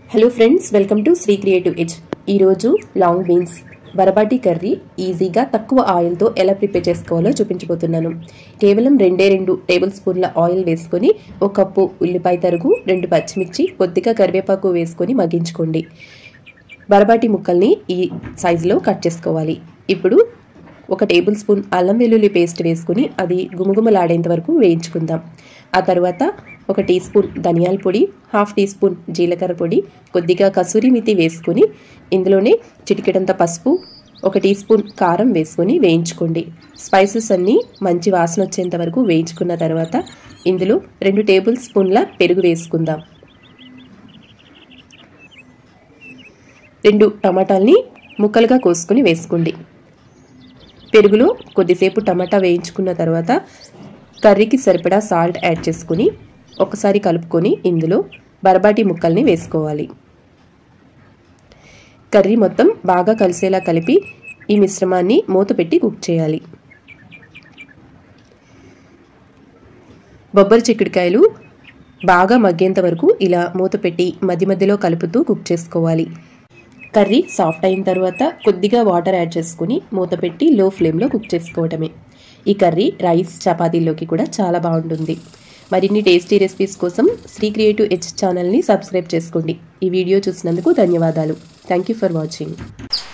hello friends welcome to Sri creative ఎజ్ ఈరోజు long beans barbati curry ఈజీగా తక్కువ ఆయిల్తో ఎలా ప్రిపేర్ చేసుకోవాలో చూపించబోతున్నాను కేవలం రెండే రెండు టేబుల్ స్పూన్ల ఆయిల్ వేసుకొని ఒక కప్పు ఉల్లిపాయ తరుగు రెండు పచ్చిమిర్చి కొద్దిగా కరివేపాకు వేసుకొని మగ్గించుకోండి బరబాటి ముక్కల్ని ఈ సైజులో కట్ చేసుకోవాలి ఇప్పుడు ఒక టేబుల్ స్పూన్ అల్లం వెల్లుల్లి పేస్ట్ వేసుకుని అది గుమగుమలాడేంత వరకు వేయించుకుందాం ఆ తర్వాత ఒక టీ స్పూన్ ధనియాల పొడి హాఫ్ టీ స్పూన్ జీలకర్ర పొడి కొద్దిగా కసూరి మితి వేసుకొని ఇందులోనే చిటికెడంత పసుపు ఒక టీ స్పూన్ కారం వేసుకొని వేయించుకోండి స్పైసెస్ అన్నీ మంచి వాసన వచ్చేంత వరకు వేయించుకున్న తర్వాత ఇందులో రెండు టేబుల్ స్పూన్ల పెరుగు వేసుకుందాం రెండు టమాటాల్ని ముక్కలుగా కోసుకొని వేసుకోండి పెరుగులో కొద్దిసేపు టమాటా వేయించుకున్న తర్వాత కర్రీకి సరిపడా సాల్ట్ యాడ్ చేసుకుని ఒకసారి కలుపుకొని ఇందులో బరబాటి ముక్కల్ని వేసుకోవాలి కర్రీ మొత్తం బాగా కలిసేలా కలిపి ఈ మిశ్రమాన్ని మూత పెట్టి కుక్ చేయాలి బొబ్బరి చిక్కుడుకాయలు బాగా మగ్గేంత వరకు ఇలా మూత పెట్టి మధ్య మధ్యలో కలుపుతూ కుక్ చేసుకోవాలి కర్రీ సాఫ్ట్ అయిన తర్వాత కొద్దిగా వాటర్ యాడ్ చేసుకుని మూత పెట్టి లో ఫ్లేమ్లో కుక్ చేసుకోవటమే ఈ కర్రీ రైస్ చపాతీల్లోకి కూడా చాలా బాగుంటుంది మరిన్ని టేస్టీ రెసిపీస్ కోసం శ్రీ క్రియేటివ్ హెచ్ ఛానల్ని సబ్స్క్రైబ్ చేసుకోండి ఈ వీడియో చూసినందుకు ధన్యవాదాలు థ్యాంక్ యూ ఫర్ వాచింగ్